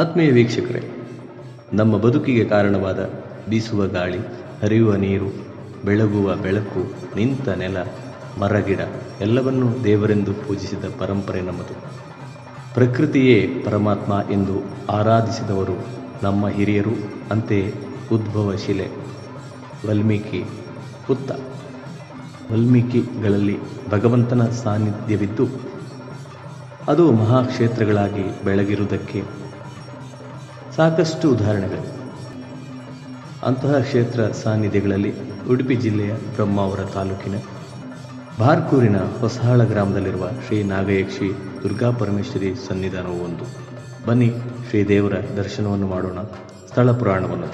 ಆತ್ಮೀಯ ವೀಕ್ಷಕರೇ ನಮ್ಮ ಬದುಕಿಗೆ ಕಾರಣವಾದ ಬೀಸುವ ಗಾಳಿ ಹರಿಯುವ ನೀರು ಬೆಳಗುವ ಬೆಳಕು ನಿಂತ ನೆಲ ಮರಗಿಡ ಎಲ್ಲವನ್ನೂ ದೇವರೆಂದು ಪೂಜಿಸಿದ ಪರಂಪರೆ ನಮ್ಮದು ಪ್ರಕೃತಿಯೇ ಪರಮಾತ್ಮ ಎಂದು ಆರಾಧಿಸಿದವರು ನಮ್ಮ ಹಿರಿಯರು ಅಂತೆಯೇ ಉದ್ಭವ ಶಿಲೆ ವಾಲ್ಮೀಕಿ ಪುತ್ತ ವಾಲ್ಮೀಕಿಗಳಲ್ಲಿ ಭಗವಂತನ ಸಾನ್ನಿಧ್ಯವಿದ್ದು ಅದು ಮಹಾಕ್ಷೇತ್ರಗಳಾಗಿ ಬೆಳಗಿರುವುದಕ್ಕೆ ಸಾಕಷ್ಟು ಉದಾಹರಣೆಗಳು ಅಂತಹ ಕ್ಷೇತ್ರ ಸಾನ್ನಿಧ್ಯಗಳಲ್ಲಿ ಉಡುಪಿ ಜಿಲ್ಲೆಯ ಬ್ರಹ್ಮಾವರ ತಾಲೂಕಿನ ಬಾರ್ಕೂರಿನ ಹೊಸಹಾಳ ಗ್ರಾಮದಲ್ಲಿರುವ ಶ್ರೀ ನಾಗಯಕ್ಷಿ ದುರ್ಗಾ ಪರಮೇಶ್ವರಿ ಸನ್ನಿಧಾನವು ಒಂದು ಬನ್ನಿ ಶ್ರೀ ದೇವರ ದರ್ಶನವನ್ನು ಮಾಡೋಣ ಸ್ಥಳ ಪುರಾಣವನ್ನು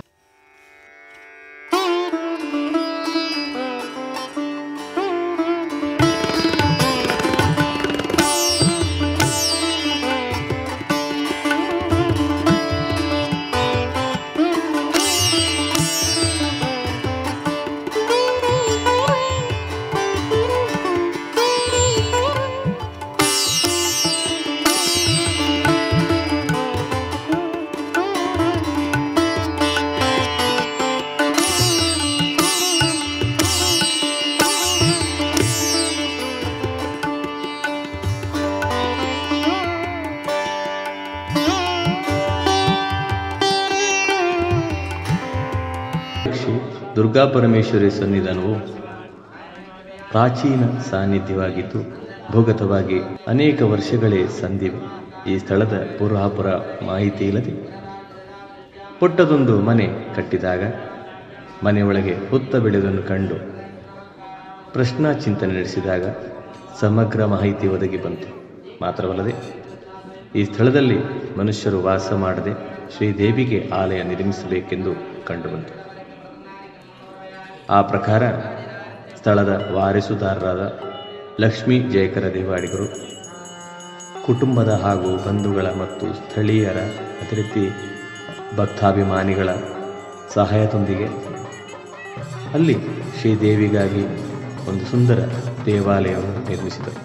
ಶ್ರೀ ದುರ್ಗಾ ಪರಮೇಶ್ವರಿ ಸನ್ನಿಧಾನವು ಪ್ರಾಚೀನ ಸಾನ್ನಿಧ್ಯವಾಗಿದ್ದು ಭೂಗತವಾಗಿ ಅನೇಕ ವರ್ಷಗಳೇ ಸಂದಿವೆ ಈ ಸ್ಥಳದ ಪುರಾಪುರ ಮಾಹಿತಿ ಇಲ್ಲದೆ ಪುಟ್ಟದೊಂದು ಮನೆ ಕಟ್ಟಿದಾಗ ಮನೆಯೊಳಗೆ ಹುತ್ತ ಬೆಳೆದನ್ನು ಕಂಡು ಪ್ರಶ್ನಾ ಚಿಂತನೆ ನಡೆಸಿದಾಗ ಸಮಗ್ರ ಮಾಹಿತಿ ಒದಗಿ ಬಂತು ಮಾತ್ರವಲ್ಲದೆ ಈ ಸ್ಥಳದಲ್ಲಿ ಮನುಷ್ಯರು ವಾಸ ಮಾಡದೆ ಶ್ರೀದೇವಿಗೆ ಆಲಯ ನಿರ್ಮಿಸಬೇಕೆಂದು ಕಂಡುಬಂತು ಆ ಪ್ರಕಾರ ಸ್ಥಳದ ವಾರಿಸುದಾರರಾದ ಲಕ್ಷ್ಮೀ ಜಯಕರ ದೇವಾಡಿಗರು ಕುಟುಂಬದ ಹಾಗೂ ಬಂಧುಗಳ ಮತ್ತು ಸ್ಥಳೀಯರ ಅದೇ ರೀತಿ ಭಕ್ತಾಭಿಮಾನಿಗಳ ಸಹಾಯದೊಂದಿಗೆ ಅಲ್ಲಿ ಶ್ರೀದೇವಿಗಾಗಿ ಒಂದು ಸುಂದರ ದೇವಾಲಯವನ್ನು ನಿರ್ಮಿಸಿದರು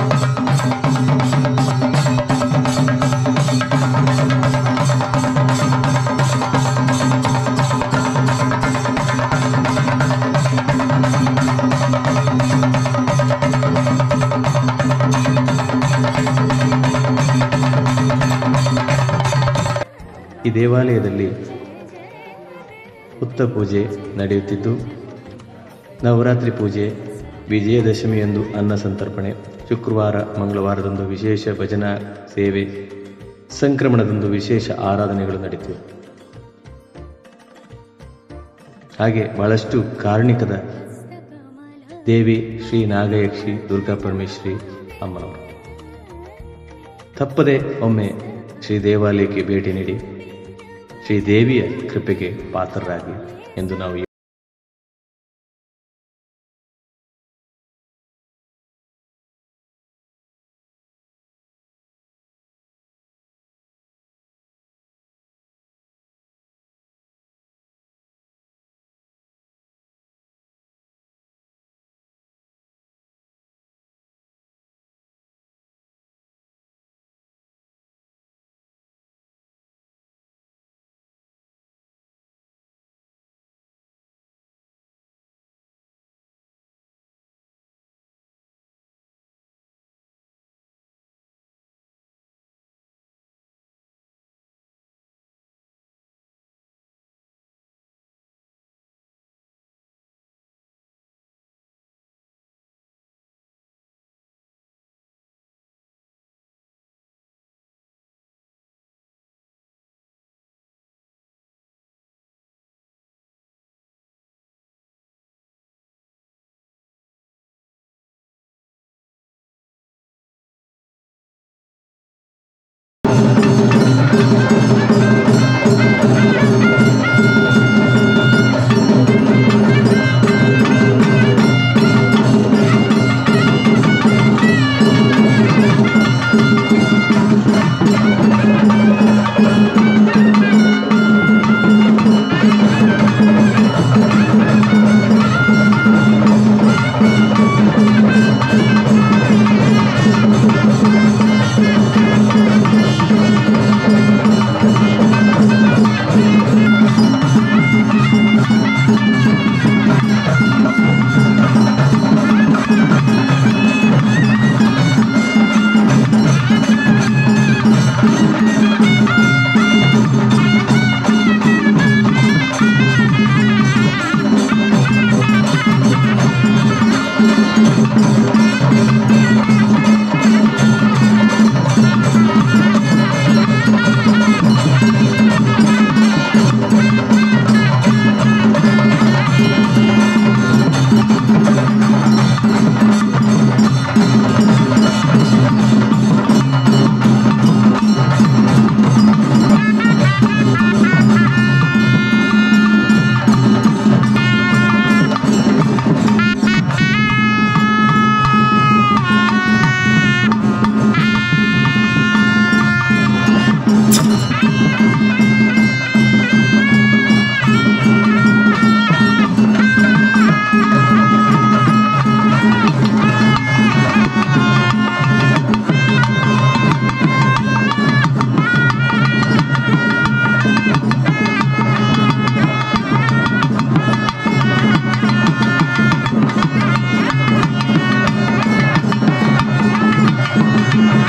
ಈ ದೇವಾಲಯದಲ್ಲಿ ಹುತ್ತ ಪೂಜೆ ನಡೆಯುತ್ತಿದ್ದು ನವರಾತ್ರಿ ಪೂಜೆ ವಿಜಯದಶಮಿಯಂದು ಅನ್ನ ಸಂತರ್ಪಣೆ ಶುಕ್ರವಾರ ಮಂಗಳವಾರದಂದು ವಿಶೇಷ ಭಜನಾ ಸೇವೆ ಸಂಕ್ರಮಣದಂದು ವಿಶೇಷ ಆರಾಧನೆಗಳು ನಡೆಯುತ್ತಿವೆ ಹಾಗೆ ಬಹಳಷ್ಟು ಕಾರಣಿಕದ ದೇವಿ ಶ್ರೀ ನಾಗಯಕ್ಷಿ ದುರ್ಗಾ ಪರಮೇಶ್ವರಿ ಅಮ್ಮನವರು ತಪ್ಪದೆ ಒಮ್ಮೆ ಶ್ರೀ ದೇವಾಲಯಕ್ಕೆ ಭೇಟಿ ನೀಡಿ ಶ್ರೀ ದೇವಿಯ ಕೃಪೆಗೆ ಪಾತ್ರರಾಗಿ ಎಂದು ನಾವು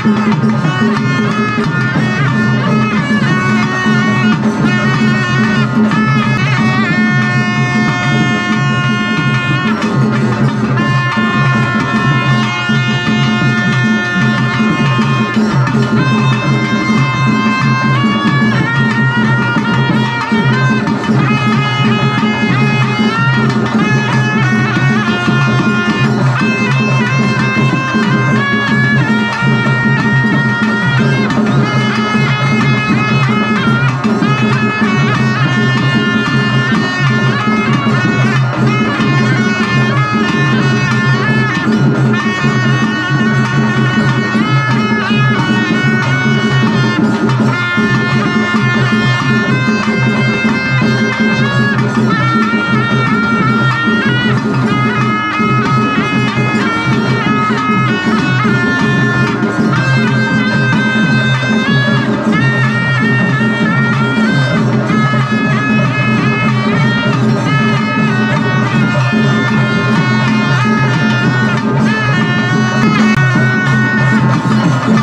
ಿ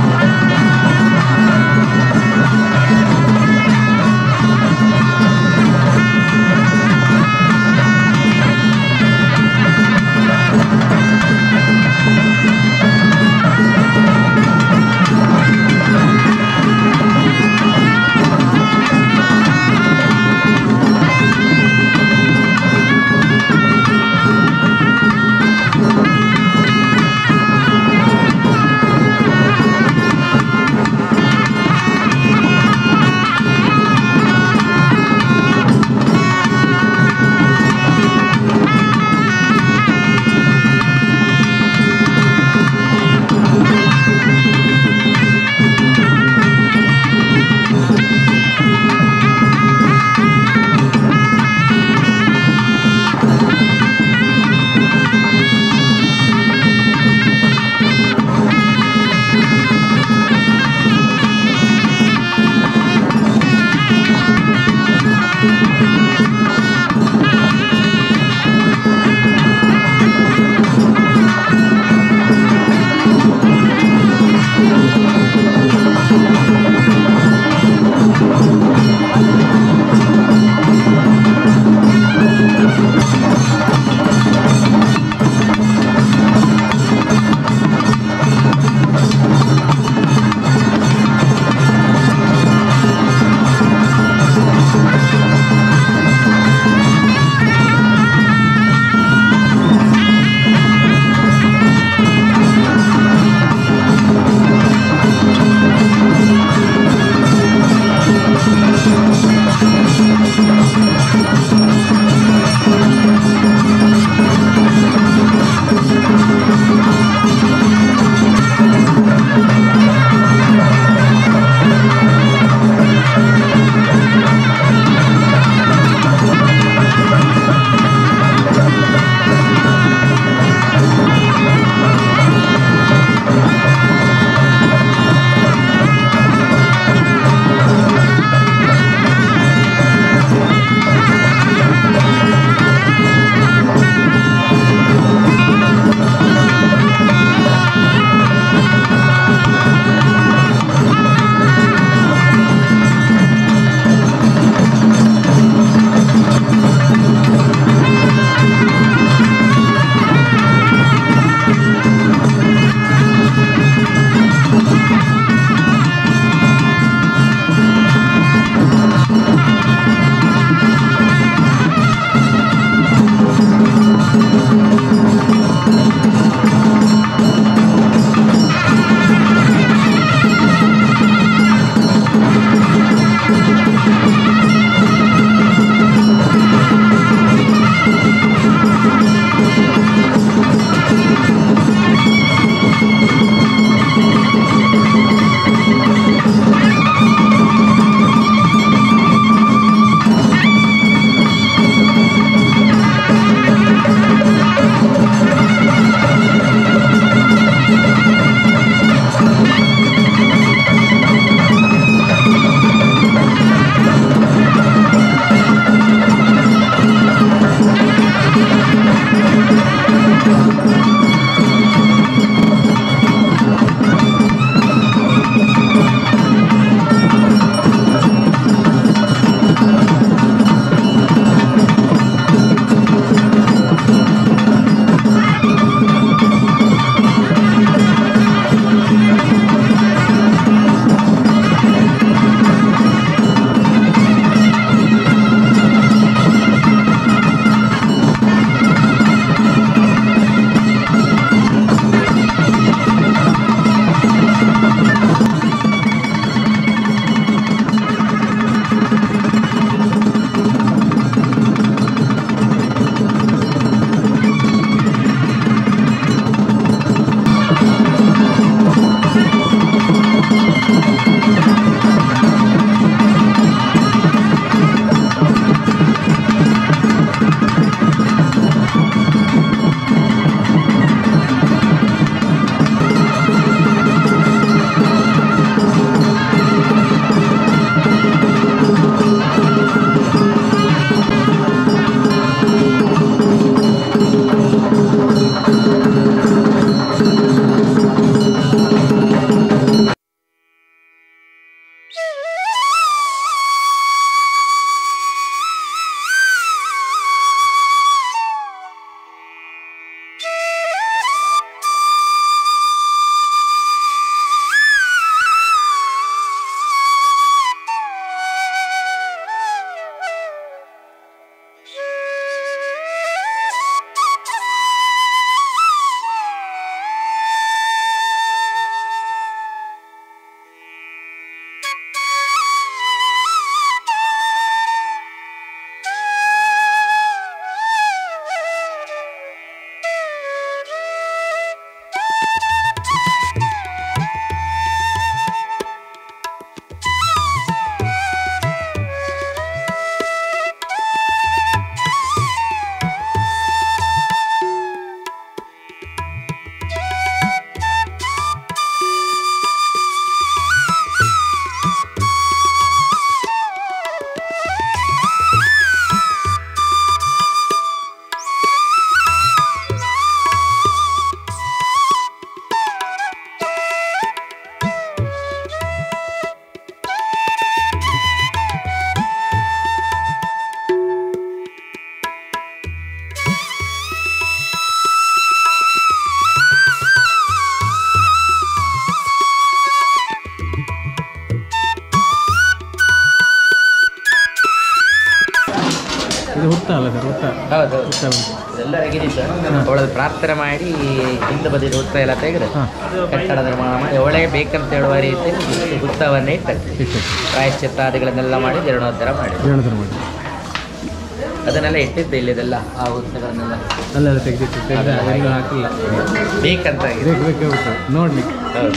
ಹೌದು ಇದೆಲ್ಲ ತೆಗೆದಿತ್ತು ಅವಳದು ಪ್ರಾರ್ಥನೆ ಮಾಡಿ ಹಿಂದೆ ಬದಿದ ಹುತ್ತ ಎಲ್ಲ ತೆಗೆದು ಕಟ್ಟಡ ನಿರ್ಮಾಣ ಮಾಡಿ ಒಳಗೆ ಬೇಕಂತ ಹೇಳುವ ರೀತಿಯಲ್ಲಿ ಇಷ್ಟು ಹುತ್ತವನ್ನೇ ಇಟ್ಟು ಪ್ರಾಯಶ್ಚಿತ್ತಾದಿಗಳನ್ನೆಲ್ಲ ಮಾಡಿ ಜೀರ್ಣೋದ್ಧಾರ ಮಾಡಿ ಜೀರ್ಣೋದ್ಧಾರ ಮಾಡಿ ಅದನ್ನೆಲ್ಲ ಇಟ್ಟಿದ್ದು ಇಲ್ಲಿದೆಲ್ಲ ಆ ಹುತ್ತಗಳನ್ನೆಲ್ಲ ಅಲ್ಲೆಲ್ಲ ತೆಗೆದಿಟ್ಟು ತೆಗೆದು ಅದೆಲ್ಲ ಹಾಕಿ ಬೇಕಂತ ಆಗಿದೆ. ಬೇಕು ಬೇಕೇ ಬೇಕು ನೋಡ್ಲಿಕ್ಕೆ ಹೌದು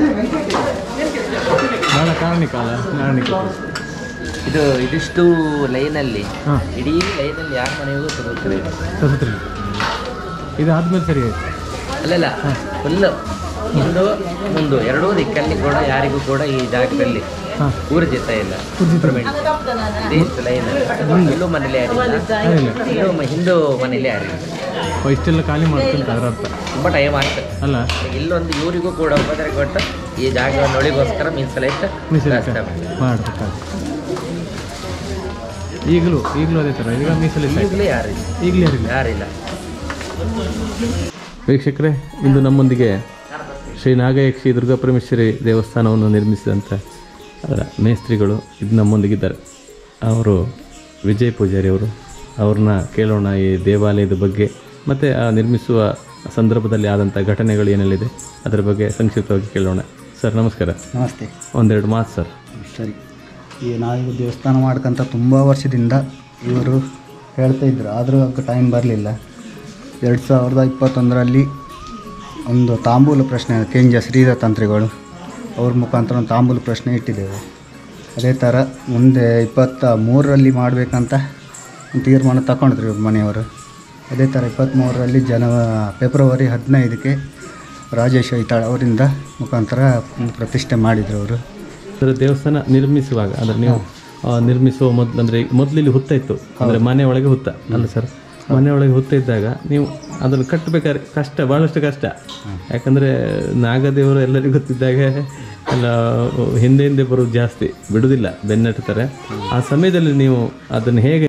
ಬಹಳ ಕಾರಣಿಕ ಅಲ್ಲ ಕಾರಣಿಕ ಇದು ಇದಿಷ್ಟು ಲೈನಲ್ಲಿ ಹಾಂ ಇಡೀ ಲೈನಲ್ಲಿ ಯಾರ ಮನೆಗೂ ಸಿಗುತ್ತದೆ ಸಸತ್ರಿ ಇದು ಆದ್ಮೇಲೆ ಸರಿ ಆಯ್ತು ಅಲ್ಲಲ್ಲ ಫುಲ್ಲು ಹಿಂದು ಮುಂದು ಎರಡೂ ದಿಕ್ಕಲ್ಲಿ ಕೂಡ ಯಾರಿಗೂ ಕೂಡ ಈ ಜಾಗದಲ್ಲಿ ಹಾಂ ಊರ್ಜಿತ ಇಲ್ಲ ಊರ್ಜಿತ ಇದಿಷ್ಟು ಲೈನ್ ಇಲ್ಲೂ ಮನೇಲಿ ಯಾರಿಲ್ಲ ಇಲ್ಲ ಇಲ್ಲೂ ಮ- ಹಿಂದೂ ಮನೇಲಿ ಯಾರಿಲ್ಲ ಓ, ಇಷ್ಟೆಲ್ಲ ಖಾಲಿ ಮಾಡ್ತಂತ ಅದರ ಅರ್ಥ ತುಂಬ ಟೈಮ್ ಆಗ್ತದೆ ಅಲ್ಲ ಇಲ್ಲೊಂದು ಇವರಿಗೂ ಕೂಡ ಉಪಚಾರ ಕೊಟ್ಟು ಈ ಜಾಗವನ್ನು ಒಳಗೋಸ್ಕರ ಮೀಸಲಿಟ್ಟು ಮೀಸಲಿಟ್ಟು ವ್ಯವಸ್ಥೆ ಮಾಡಿ. ಮಾಡ್ಬೇಕಾದ್ರೆ ಈಗಲೂ ಈಗಲೂ ಅದೇ ಥರ ಈಗ ಮೀಸಲಿಲ್ಲ ಈಗಲೂ ಯಾರಿಲ್ಲ ಈಗಲೂ ಯಾರಿಲ್ಲ ಯಾರಿಲ್ಲ ವೀಕ್ಷಕರೇ ಇಂದು ನಮ್ಮೊಂದಿಗೆ ಶ್ರೀ ನಾಗಯಕ್ಷಿ ದುರ್ಗಾಪರಮೇಶ್ವರಿ ದೇವಸ್ಥಾನವನ್ನು ನಿರ್ಮಿಸಿದಂಥ ಅದರ ಮೇಸ್ತ್ರಿಗಳು ಇದು ನಮ್ಮೊಂದಿಗಿದ್ದಾರೆ ಅವರು ವಿಜಯ್ ಪೂಜಾರಿ ಅವರು ಅವ್ರನ್ನ ಕೇಳೋಣ ಈ ದೇವಾಲಯದ ಬಗ್ಗೆ ಮತ್ತು ಆ ನಿರ್ಮಿಸುವ ಸಂದರ್ಭದಲ್ಲಿ ಆದಂಥ ಘಟನೆಗಳು ಏನೆಲ್ಲಿದೆ ಅದರ ಬಗ್ಗೆ ಸಂಕ್ಷಿಪ್ತವಾಗಿ ಕೇಳೋಣ ಸರ್ ನಮಸ್ಕಾರ ನಮಸ್ತೆ ಒಂದೆರಡು ಮಾತು ಸರ್ ಸರಿ ಈ ನಾವಿದು ದೇವಸ್ಥಾನ ಮಾಡ್ಕೊಂತ ತುಂಬ ವರ್ಷದಿಂದ ಇವರು ಹೇಳ್ತಾ ಇದ್ರು ಆದರೂ ಅದಕ್ಕೆ ಟೈಮ್ ಬರಲಿಲ್ಲ ಎರಡು ಸಾವಿರದ ಇಪ್ಪತ್ತೊಂದರಲ್ಲಿ ಒಂದು ತಾಂಬೂಲ ಪ್ರಶ್ನೆ ಕೆಂಜ ಶ್ರೀಧರ ತಂತ್ರಿಗಳು ಅವ್ರ ಮುಖಾಂತರ ಒಂದು ತಾಂಬೂಲ ಪ್ರಶ್ನೆ ಇಟ್ಟಿದ್ದೇವೆ ಅದೇ ಥರ ಮುಂದೆ ಇಪ್ಪತ್ತ ಮೂರರಲ್ಲಿ ಮಾಡಬೇಕಂತ ಒಂದು ತೀರ್ಮಾನ ತಗೊಂಡ್ರು ಇವ್ರ ಮನೆಯವರು ಅದೇ ಥರ ಇಪ್ಪತ್ತ್ಮೂರರಲ್ಲಿ ಜನ ಫೆಬ್ರವರಿ ಹದಿನೈದಕ್ಕೆ ರಾಜೇಶ್ ಐತಾಳ್ ಅವರಿಂದ ಮುಖಾಂತರ ಒಂದು ಪ್ರತಿಷ್ಠೆ ಮಾಡಿದರು ಅವರು ಅದರ ದೇವಸ್ಥಾನ ನಿರ್ಮಿಸುವಾಗ ಅಂದರೆ ನೀವು ಆ, ನಿರ್ಮಿಸುವ ಮೊದಲು ಅಂದರೆ ಮೊದಲಿಲ್ಲಿ ಹುತ್ತ ಇತ್ತು ಅಂದರೆ ಮನೆ ಒಳಗೆ ಹುತ್ತ ಅಲ್ಲ ಸರ್ ಮನೆ ಒಳಗೆ ಹುತ್ತ ಇದ್ದಾಗ ನೀವು ಅದನ್ನು ಕಟ್ಟಬೇಕಾದ್ರೆ ಕಷ್ಟ ಭಾಳಷ್ಟು ಕಷ್ಟ ಯಾಕಂದರೆ ನಾಗದೇವರು ಎಲ್ಲರಿಗೂ ಗೊತ್ತಿದ್ದಾಗ ಎಲ್ಲ ಹಿಂದೆ ಹಿಂದೆ ಬರೋದು ಜಾಸ್ತಿ ಬಿಡುವುದಿಲ್ಲ ಬೆನ್ನಟ್ಟುತ್ತಾರೆ ಆ ಸಮಯದಲ್ಲಿ ನೀವು ಅದನ್ನು ಹೇಗೆ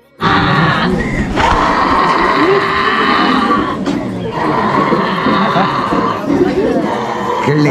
ಕೇಳಿ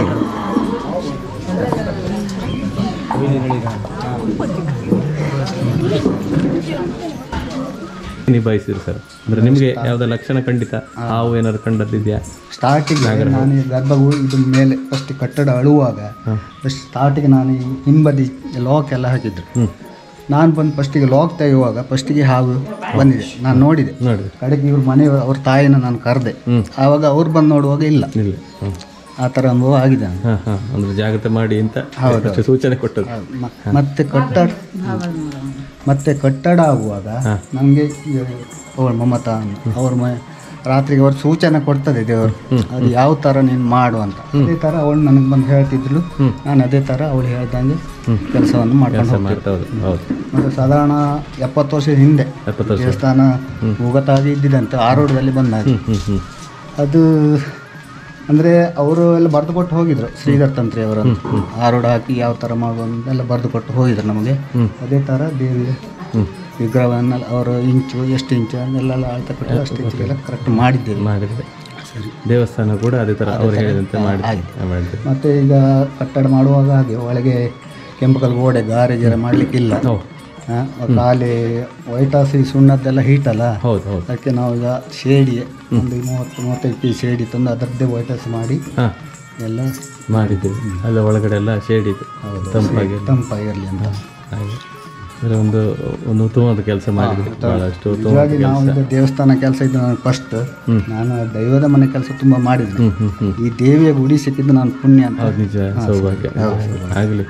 ನಿಭಾಯಿಸಿದ್ರು ಸರ್ ಅಂದರೆ ನಿಮಗೆ ಯಾವುದೋ ಲಕ್ಷಣ ಖಂಡಿತ ಹಾವು ಏನಾದ್ರು ಕಂಡದ್ದಿದೆಯಾ ಸ್ಟಾರ್ಟಿಂಗ್ ನಾನು ಈ ಗರ್ಭಗುಡಿ ಇದು ಮೇಲೆ ಫಸ್ಟ್ ಕಟ್ಟಡ ಅಳುವಾಗ ಫಸ್ಟ್ ಸ್ಟಾರ್ಟಿಗೆ ನಾನು ಈ ಹಿಂಬದಿ ಲಾಕ್ ಎಲ್ಲ ಹಾಕಿದ್ರು ಹ್ಞೂ ನಾನು ಬಂದು ಫಸ್ಟಿಗೆ ಲಾಕ್ ತೆಗೆಯುವಾಗ ಫಸ್ಟಿಗೆ ಹಾವು ಬಂದಿದೆ ನಾನು ನೋಡಿದೆ ನೋಡಿ ಕಡೆಗೆ ಇವ್ರ ಮನೆ ಅವ್ರ ತಾಯಿನ ನಾನು ಕರೆದೆ ಹ್ಮ್. ಆವಾಗ ಅವ್ರು ಬಂದು ನೋಡುವಾಗ ಇಲ್ಲ ಇಲ್ಲ ಹ್ಞೂ ಆ ಥರ ಅನುಭವ ಆಗಿದೆ ನನಗೆ. ಹಾಂ ಹಾಂ ಅಂದರೆ ಜಾಗ್ರತೆ ಮಾಡಿ ಅಂತ ಅಷ್ಟು ಸೂಚನೆ ಕೊಟ್ಟದ್ದು ಮ- ಮತ್ತೆ ಕಟ್ಟಡ ಮತ್ತೆ ಕಟ್ಟಡ ಆಗುವಾಗ ನಮಗೆ ಅವಳ ಮಮತಾ ಅವ್ರ ಮ ರಾತ್ರಿಗೆ ಅವ್ರು ಸೂಚನೆ ಕೊಡ್ತದೆ ದೇವರು ಅದು ಯಾವ ಥರ ನೀನು ಮಾಡು ಅಂತ ಅದೇ ಥರ ಅವಳು ನನಗೆ ಬಂದು ಹೇಳ್ತಿದ್ಲು ನಾನು ಅದೇ ಥರ ಅವಳು ಹೇಳ್ದಂಗೆ ಕೆಲಸವನ್ನು ಮಾಡ್ಕೊಂಡು ಹೋಗ್ತಿದ್ದೆ ಮಾಡ್ತಾ ಹೌದು ಹೌದು ಮತ್ತು ಸಾಧಾರಣ ಎಪ್ಪತ್ತು ವರ್ಷದ ಹಿಂದೆ ಎಪ್ಪತ್ತು ವರ್ಷ ದೇವಸ್ಥಾನ ಭೂಗತಾಗಿ ಇದ್ದಿದಂತೆ ಆರೋಡ್ಯದಲ್ಲಿ ಬಂದಾಗ ಹ್ಞೂ ಹ್ಞೂ ಅದು ಅಂದರೆ ಅವರು ಎಲ್ಲ ಬರೆದು ಕೊಟ್ಟು ಹೋಗಿದ್ರು ಶ್ರೀಧರ್ ತಂತ್ರಿ ಅವರು ಆರೋಡ್ ಹಾಕಿ ಯಾವ ಥರ ಮಾಡುವುದು ಎಲ್ಲ ಬರೆದು ಕೊಟ್ಟು ಹೋಗಿದ್ರು ನಮಗೆ ಅದೇ ಥರ ದೇವಿ ವಿಗ್ರಹವನ್ನ ಅವರು ಇಂಚು ಎಷ್ಟು ಇಂಚು ಅದನ್ನೆಲ್ಲ ಅಳತೆ ಕೊಟ್ಟು ಅಷ್ಟು ಇಂಚಿಗೆಲ್ಲ ಕರೆಕ್ಟ್ ಮಾಡಿದ್ದೇವೆ ಮಾಡಿದ್ರೆ ದೇವಸ್ಥಾನ ಕೂಡ ಅದೇ ಥರ ಅವ್ರು ಹೇಳಿದಂತೆ ಮಾಡಿ ಮಾಡಿದ್ವಿ ಮತ್ತು ಈಗ ಕಟ್ಟಡ ಮಾಡುವಾಗ ಹಾಗೆ ಒಳಗೆ ಕೆಂಪು ಗೋಡೆ ಗಾರೆ ಗಿರೆ ಮಾಡಲಿಕ್ಕಿಲ್ಲ ಖಾಲಿ ವೈಟ್ ಹಸಿ ಸುಣ್ಣದ್ದೆಲ್ಲ ಹೀಟ್ ಅಲ್ಲ ಹೌದು ಹೌದು ಅದಕ್ಕೆ ನಾವು ಈಗ ಶೇಡಿ ಒಂದು ಮೂವತ್ತು ಮೂವತ್ತೈದು ಪೀಸ್ ಶೇಡಿ ತಂದು ಅದರದ್ದೇ ವೈಟ್ ಹಸಿ ಮಾಡಿ ಹಾಂ ಎಲ್ಲ ಮಾಡಿದ್ದೀವಿ ಅಲ್ಲ ಒಳಗಡೆ ಎಲ್ಲ ಶೇಡ್ ಇದೆ ತಂಪಾಗಿ ತಂಪಾಗಿರಲಿ ಅಂತ ಹಾಗೆ ಅಂದರೆ ಒಂದು ಒಂದು ಉತ್ತಮವಾದ ಕೆಲಸ ಮಾಡಿದ್ವಿ ಭಾಳಷ್ಟು ಉತ್ತಮ ನಿಜವಾಗಿ ನಾವು ಇದು ದೇವಸ್ಥಾನ ಕೆಲಸ ಇದ್ದು ನಾನು ಫಸ್ಟ್ ನಾನು ದೈವದ ಮನೆ ಕೆಲಸ ತುಂಬ ಮಾಡಿದ್ವಿ ಹ್ಞೂ ಹ್ಞೂ ಈ ದೇವಿಯ ಗುಡಿ ಸಿಕ್ಕಿದ್ದು ನಾನು ಪುಣ್ಯ ಅಂತ ಹೌದು ನಿಜ ಸೌಭಾಗ್ಯ ಆಗಲಿ